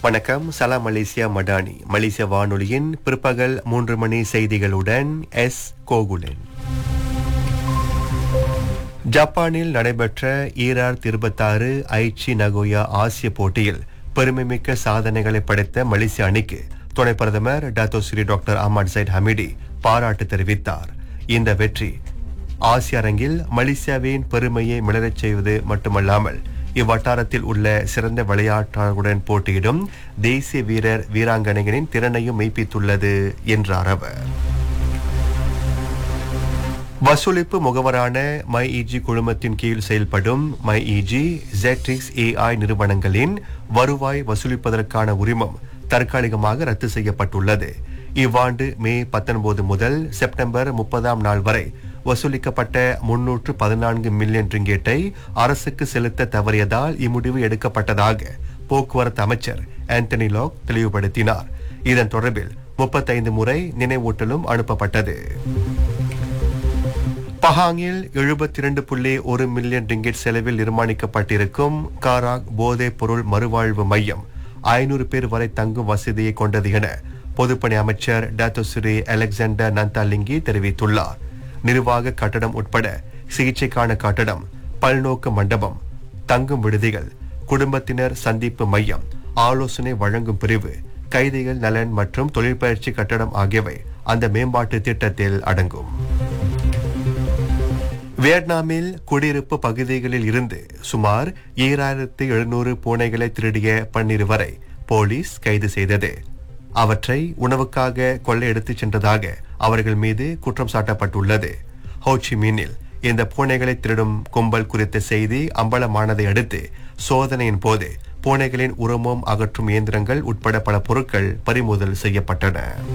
வணக்கம் சலாம் மலேசியா மடானி மலேசிய வானொலியின் பிற்பகல் மூன்று மணி செய்திகளுடன் எஸ் கோகுலன் ஜப்பானில் நடைபெற்ற ஈரார் இருபத்தாறு ஐச்சி நகோயா ஆசிய போட்டியில் பெருமைமிக்க சாதனைகளை படைத்த மலேசிய அணிக்கு துணை பிரதமர் Dato Sri doctor Ahmad Zahid Hamidi பாராட்டு தெரிவித்தார் இந்த வெற்றி ஆசிய அரங்கில் மலேசியாவின் பெருமையை மிளரச் செய்வது மட்டுமல்லாமல் இவ்வட்டாரத்தில் உள்ள சிறந்த விளையாட்டாளர்களுடன் போட்டியிடும் தேசிய வீரர் வீராங்கனைகளின் திறனையும் மெய்ப்பித்துள்ளது என்றார் அவர் வசூலிப்பு முகவரான மை இஜி குழுமத்தின் கீழ் செயல்படும் மை இஜி ஜெட்ரிக்ஸ் ஏஐ நிறுவனங்களின் வருவாய் வசூலிப்பதற்கான உரிமம் தற்காலிகமாக ரத்து செய்யப்பட்டுள்ளது இவ்வாண்டு மே 19 முதல் செப்டம்பர் முப்பதாம் நாள் வரை வசூலிக்கப்பட்ட முன்னூற்று பதினான்கு மில்லியன் ரிங்கேட்டை அரசுக்கு செலுத்த தவறியதால் இம்முடிவு எடுக்கப்பட்டதாக போக்குவரத்து அமைச்சர் ஆண்டனி லாக் தெளிவுபடுத்தினார் இதன் தொடர்பில் முப்பத்தைந்து முறை நினைவூட்டலும் அனுப்பப்பட்டது பஹாங்கில் எழுபத்தி இரண்டு புள்ளி ஒரு மில்லியன் ரிங்கெட் செலவில் நிர்மாணிக்கப்பட்டிருக்கும் காராக் போதைப் பொருள் மறுவாழ்வு மையம் ஐநூறு பேர் வரை தங்கும் வசதியை கொண்டது என பொதுப்பணி அமைச்சர் டாத்தோஸ்ரீ அலெக்சாண்டர் நந்தாலிங்கி தெரிவித்துள்ளார் நிர்வாக கட்டடம் உட்பட சிகிச்சைக்கான கட்டடம் பல்நோக்கு மண்டபம் தங்கும் விடுதிகள் குடும்பத்தினர் சந்திப்பு மையம் ஆலோசனை வழங்கும் பிரிவு கைதிகள் நலன் மற்றும் தொழிற்பயிற்சி கட்டடம் ஆகியவை அந்த மேம்பாட்டு திட்டத்தில் அடங்கும் வியட்நாமில் குடியிருப்பு பகுதிகளில் இருந்து சுமார் ஈராயிரத்து எழுநூறு பூனைகளை திருடிய பன்னிருவரை போலீஸ் கைது செய்தது அவற்றை உணவுக்காக கொள்ளை எடுத்துச் சென்றதாக அவர்கள் மீது குற்றம் சாட்டப்பட்டுள்ளது ஹோச்சிமீனில் இந்த பூனைகளை திருடும் கும்பல் குறித்த செய்தி அம்பலமானதை அடுத்து சோதனையின் போது பூனைகளின் உரமும் அகற்றும் இயந்திரங்கள் உட்பட பல பொருட்கள் பறிமுதல் செய்யப்பட்டன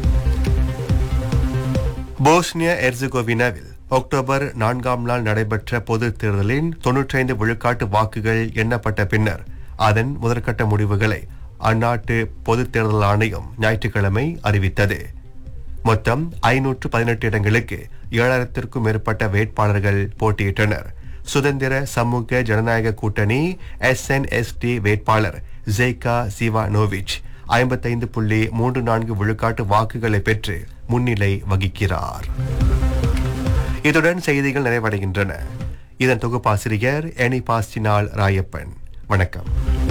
போஸ்னியா எர்சுகோவினாவில் அக்டோபர் நான்காம் நாள் நடைபெற்ற பொது தேர்தலின் தொன்னூற்றைந்து விழுக்காட்டு வாக்குகள் எண்ணப்பட்ட பின்னர் அதன் முதற்கட்ட முடிவுகளை அந்நாட்டு பொது தேர்தல் ஆணையம் ஞாயிற்றுக்கிழமை அறிவித்தது மொத்தம் ஐநூற்று பதினெட்டு இடங்களுக்கு ஏழாயிரத்திற்கும் மேற்பட்ட வேட்பாளர்கள் போட்டியிட்டனர் சுதந்திர சமூக ஜனநாயக கூட்டணி எஸ்என்எஸ்டி வேட்பாளர் ஜெய்கா சிவானோவிச் ஐம்பத்தைந்து புள்ளி மூன்று நான்கு விழுக்காட்டு வாக்குகளை பெற்று முன்னிலை வகிக்கிறார் இதுடன் செய்திகள் நிறைவடைகின்றன இதன் தொகுப்பாசிரியர் எனி பாஸ்டினால் ராயப்பன் வணக்கம்